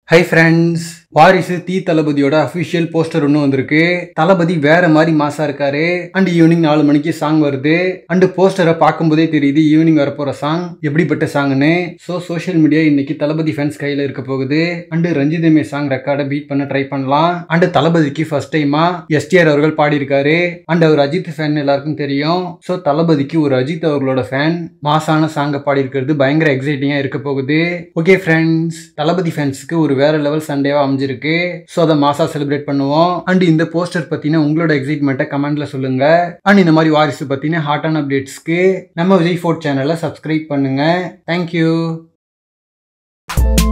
hi friends வாரிசு தீ தளபதியோட அஃபிஷியல் போஸ்டர் ஒன்று வந்திருக்கு தளபதி வேற மாதிரி மாசா இருக்காரு அண்ட் ஈவினிங் நாலு மணிக்கு சாங் வருது அண்ட் போஸ்டரை பார்க்கும்போதே தெரியுது ஈவினிங் வரப்போற சாங் எப்படிப்பட்ட சாங்னு ஸோ சோஷியல் மீடியா இன்னைக்கு தளபதி ஃபேன்ஸ் கையில் இருக்க போகுது அண்ட் ரஞ்சிதமே சாங் ரெக்கார்டை பீட் பண்ண ட்ரை பண்ணலாம் அண்ட் தளபதிக்கு ஃபர்ஸ்ட் டைமா எஸ்டிஆர் அவர்கள் பாடியிருக்காரு அண்ட் அவர் அஜித் ஃபேன் எல்லாருக்கும் தெரியும் ஸோ தளபதிக்கு ஒரு அஜித் அவர்களோட ஃபேன் மாசான சாங்கை பாடியிருக்கிறது பயங்கர எக்ஸைட்டிங்காக இருக்க போகுது ஓகே ஃப்ரெண்ட்ஸ் தளபதி ஃபேன்ஸ்க்கு ஒரு வேற லெவல் சண்டேவா அமைஞ்சிருக்கு ஸோ அதை மாசா செலிப்ரேட் பண்ணுவோம் அண்ட் இந்த போஸ்டர் பத்தின உங்களோட எக்ஸைட்மெண்ட்டை கமெண்ட்ல சொல்லுங்க அண்ட் இந்த மாதிரி வாரிசு பத்தின ஹாட்டான அப்டேட்ஸ்க்கு நம்ம விஜய் ஃபோர்ட் சேனலை சப்ஸ்கிரைப் பண்ணுங்க தேங்க்யூ